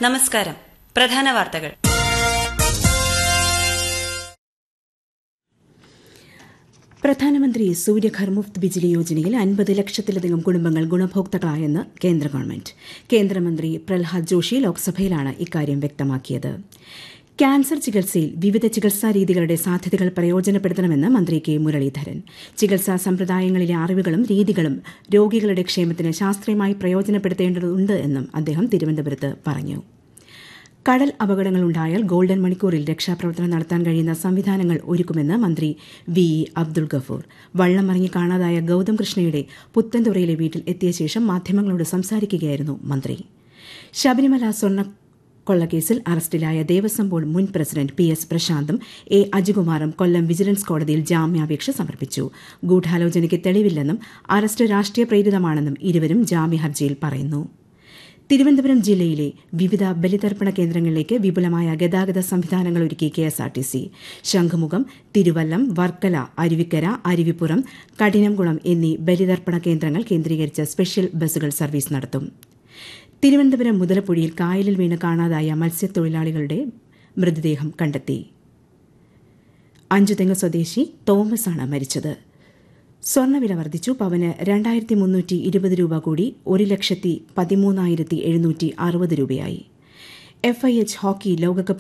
നമസ്കാരം പ്രധാന വാർത്തകൾ പ്രധാനമന്ത്രി സൂര്യഘർ മുഫ്ത് ബിജിലി യോജനയിൽ അൻപത് ലക്ഷത്തിലധികം കുടുംബങ്ങൾ ഗുണഭോക്താക്കളായെന്ന് കേന്ദ്ര ഗവൺമെന്റ് കേന്ദ്രമന്ത്രി പ്രഹ്ലാദ് ജോഷി ലോക്സഭയിലാണ് ഇക്കാര്യം വ്യക്തമാക്കിയത് ക്യാൻസർ ചികിത്സയിൽ വിവിധ ചികിത്സാ രീതികളുടെ സാധ്യതകൾ പ്രയോജനപ്പെടുത്തണമെന്ന് മന്ത്രി കെ മുരളീധരൻ ചികിത്സാ സമ്പ്രദായങ്ങളിലെ അറിവുകളും രീതികളും രോഗികളുടെ ക്ഷേമത്തിന് ശാസ്ത്രീയമായി പ്രയോജനപ്പെടുത്തേണ്ടതുണ്ട് എന്നും അദ്ദേഹം തിരുവനന്തപുരത്ത് പറഞ്ഞു കടൽ അപകടങ്ങളുണ്ടായാൽ ഗോൾഡൻ മണിക്കൂറിൽ രക്ഷാപ്രവർത്തനം നടത്താൻ കഴിയുന്ന സംവിധാനങ്ങൾ ഒരുക്കുമെന്ന് മന്ത്രി വി ഇ അബ്ദുൾ ഗഫൂർ വള്ളം മറിഞ്ഞ് കാണാതായ ഗൌതം കൃഷ്ണയുടെ പുത്തൻതുറയിലെ വീട്ടിൽ എത്തിയ ശേഷം മാധ്യമങ്ങളോട് സംസാരിക്കുകയായിരുന്നു മന്ത്രി ശബരിമല സ്വർണ്ണ കൊള്ളക്കേസിൽ അറസ്റ്റിലായ ദേവസ്വം ബോർഡ് മുൻ പ്രസിഡന്റ് പി എസ് പ്രശാന്തും എ അജികുമാറും കൊല്ലം വിജിലൻസ് കോടതിയിൽ ജാമ്യാപേക്ഷ സമർപ്പിച്ചു ഗൂഢാലോചനയ്ക്ക് തെളിവില്ലെന്നും അറസ്റ്റ് രാഷ്ട്രീയ പ്രേരിതമാണെന്നും ഇരുവരും ജാമ്യഹർജിയിൽ പറയുന്നു തിരുവനന്തപുരം ജില്ലയിലെ വിവിധ ബലിതർപ്പണ കേന്ദ്രങ്ങളിലേക്ക് വിപുലമായ ഗതാഗത സംവിധാനങ്ങൾ ഒരുക്കി കെഎസ്ആർടിസി ശംഖുമുഖം തിരുവല്ലം വർക്കല അരുവിക്കര അരുവിപ്പുറം കഠിനംകുളം എന്നീ ബലിതർപ്പണ കേന്ദ്രങ്ങൾ കേന്ദ്രീകരിച്ച് സ്പെഷ്യൽ ബസ്സുകൾ സർവീസ് നടത്തും തിരുവനന്തപുരം മുതലപ്പുഴയിൽ കായലിൽ വീണ് കാണാതായ മത്സ്യത്തൊഴിലാളികളുടെ മൃതദേഹം കണ്ടെത്തി അഞ്ചുതെങ്ങ് സ്വദേശി തോമസ് ആണ് മരിച്ചത് സ്വർണ്ണവില വർദ്ധിച്ചു പവന് രണ്ടായിരത്തി മുന്നൂറ്റി ഇരുപത് രൂപ കൂടി ഒരു ലക്ഷത്തി പതിമൂന്നായിരത്തി എഴുന്നൂറ്റി അറുപത് രൂപയായി എഫ് ഐ എച്ച് ഹോക്കി ലോകകപ്പ്